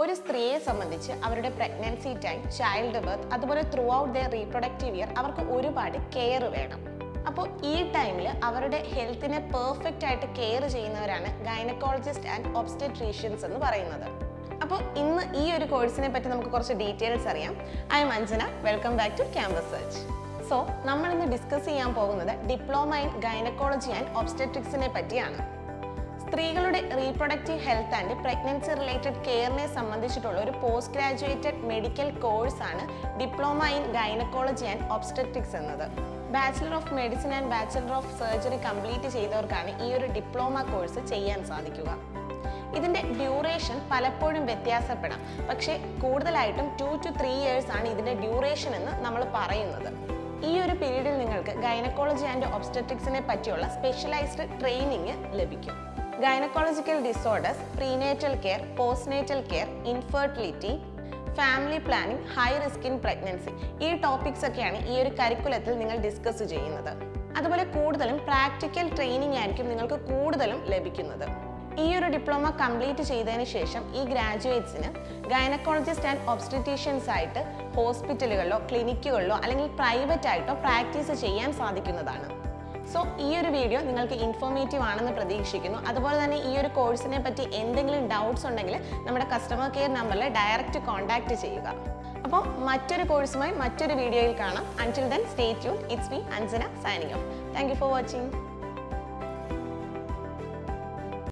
ഒരു സ്ത്രീയെ സംബന്ധിച്ച് അവരുടെ പ്രഗ്നൻസി ടൈം ചൈൽഡ് ബർത്ത് അതുപോലെ throughout the reproductive year അവർക്ക് ഒരുപാട് കെയർ വേണം അപ്പോൾ ഈ ടൈമിൽ അവരുടെ ഹെൽത്തിനെ പെർഫെക്റ്റ് ആയിട്ട് കെയർ ചെയ്യുന്നവരാണ് ഗൈനക്കോളജിസ്റ്റ് ആൻഡ് ഒബ്സ്റ്റെട്രീഷ്യൻസ് എന്ന് പറയുന്നത് അപ്പോൾ ഇന്ന് ഈ ഒരു കോഴ്സിനെ പറ്റി നമുക്ക് കുറച്ച് ഡീറ്റെയിൽസ് അറിയാം I'm Anjana welcome back to campus search so നമ്മൾ ഇന്ന് ഡിസ്കസ് ചെയ്യാൻ പോകുന്നത് ഡിപ്ലോമ ഇൻ ഗൈനക്കോളജി ആൻഡ് ഒബ്സ്റ്റെട്രിക്സിനെ പറ്റിയാണ് സ്ത്രീകളുടെ reproductive health and pregnancy related കെയറിനെ സംബന്ധിച്ചിട്ടുള്ള ഒരു പോസ്റ്റ് ഗ്രാജുവേറ്റഡ് മെഡിക്കൽ കോഴ്സാണ് diploma in gynaecology and obstetrics എന്നത് bachelor of medicine and bachelor of surgery complete ചെയ്തവർക്കാണ് ഈ ഒരു ഡിപ്ലോമ കോഴ്സ് ചെയ്യാൻ സാധിക്കുക ഇതിൻ്റെ ഡ്യൂറേഷൻ പലപ്പോഴും വ്യത്യാസപ്പെടാം പക്ഷേ കൂടുതലായിട്ടും ടു ടു ത്രീ ഇയേഴ്സ് ആണ് ഇതിൻ്റെ ഡ്യൂറേഷൻ എന്ന് നമ്മൾ പറയുന്നത് ഈ ഒരു പീരീഡിൽ നിങ്ങൾക്ക് ഗൈനക്കോളജി ആൻഡ് ഒബ്സ്റ്ററ്റിക്സിനെ പറ്റിയുള്ള സ്പെഷ്യലൈസ്ഡ് ട്രെയിനിങ് ലഭിക്കും gynaecological disorders prenatal care postnatal care infertility family planning high risk in pregnancy ഈ ടോപ്പിക്സ് ഒക്കെയാണ് ഈ ഒരു കരിക്കുലത്തിൽ നിങ്ങൾ ഡിസ്കസ് ചെയ്യുന്നത് അതുപോലെ കൂടുതലും പ്രാക്ടിക്കൽ ട്രെയിനിങ് ആയിരിക്കും നിങ്ങൾക്ക് കൂടുതലും ലഭിക്കുന്നത് ഈ ഒരു ഡിപ്ലോമ കംപ്ലീറ്റ് ചെയ്തതിന് ശേഷം ഈ ഗ്രാജുവേറ്റ്സിന് ഗൈനക്കോളജിസ്റ്റ് ആൻഡ് ഒബ്സ്റ്റിറ്റീഷ്യൻസ് ആയിട്ട് ഹോസ്പിറ്റലുകളിലോ ക്ലിനിക്കുകളിലോ അല്ലെങ്കിൽ പ്രൈവറ്റ് ആയിട്ടോ പ്രാക്ടീസ് ചെയ്യാൻ സാധിക്കുന്നതാണ് സോ ഈ ഒരു വീഡിയോ നിങ്ങൾക്ക് ഇൻഫോർമേറ്റീവ് ആണെന്ന് പ്രതീക്ഷിക്കുന്നു അതുപോലെ തന്നെ ഈ ഒരു കോഴ്സിനെ പറ്റി എന്തെങ്കിലും ഡൗട്ട്സ് ഉണ്ടെങ്കിൽ നമ്മുടെ കസ്റ്റമർ കെയർ നമ്പറിൽ ഡയറക്റ്റ് കോൺടാക്റ്റ് ചെയ്യുക അപ്പോൾ മറ്റൊരു കോഴ്സുമായി മറ്റൊരു വീഡിയോയിൽ കാണാം until then stay tune it's me Anjana signing off thank you for watching